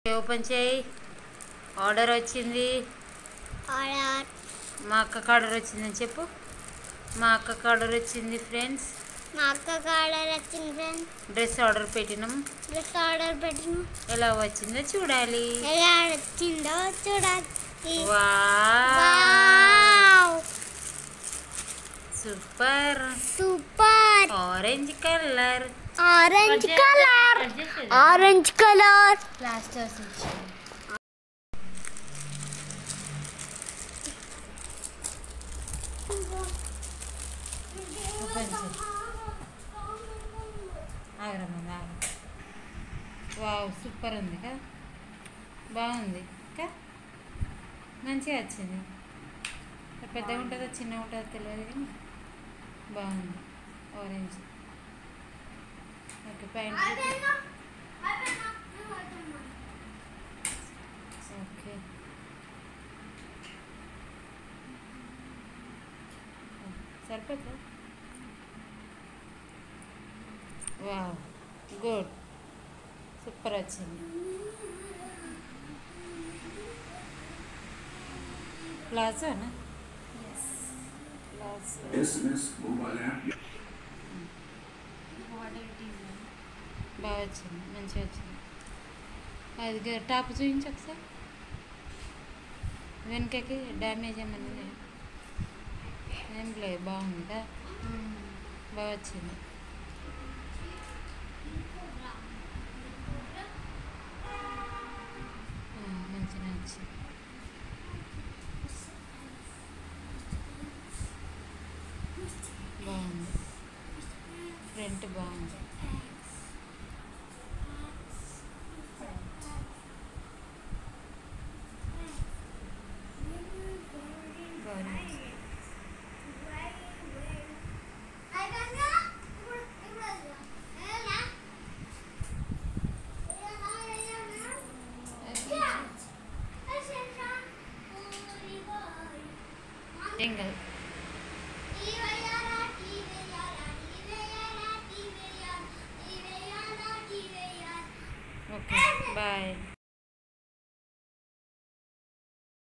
Open చేయి order వచ్చింది order మా అక్కకు ఆర్డర్ వచ్చిందని చెప్పు మా అక్కకు ఆర్డర్ వచ్చింది ఫ్రెండ్స్ మా అక్కకు ఆర్డర్ వచ్చింది ఫ్రెండ్స్ డ్రెస్ ఆర్డర్ పెట్టినాం డ్రెస్ ఆర్డర్ పెట్టిన ఎలా వచ్చిందో చూడాలి ఎలా వచ్చిందో చూడాలి wow wow super super orange colour orange colour orange colour ప్లాస్టర్స్ ఇచ్చింది ఓపెన్ చేయి ఆగరమ్మా ఆగ వావ్ సూపర్ ఉంది కదా బాగుంది ఇంకా మంచిగా వచ్చింది పెద్దగా ఉంటుందో చిన్నగా ఉంటుందో తెలియదు కానీ బాగుంది ఆరెంజ్ ఓకే పైన ఓకే సరిపోతుందా వావ్ గుడ్ సూపర్ వచ్చింది ప్లాజోనా ప్లాజో SMS mobile app. బాగా వచ్చింది మంచిగా వచ్చింది అది గా- టాప్ చూపించు ఒకసారి వెనకకి డ్యామేజ్ ఏమన్నా ఉన్నాయా? ఏం లేదు బాగుంది కదా బాగా వచ్చింది ఆ, మంచిగా వచ్చింది బాగుంది ఫ్రంట్ బాగుంది బాగుంది ఏం కాదు ఓకే బాయ్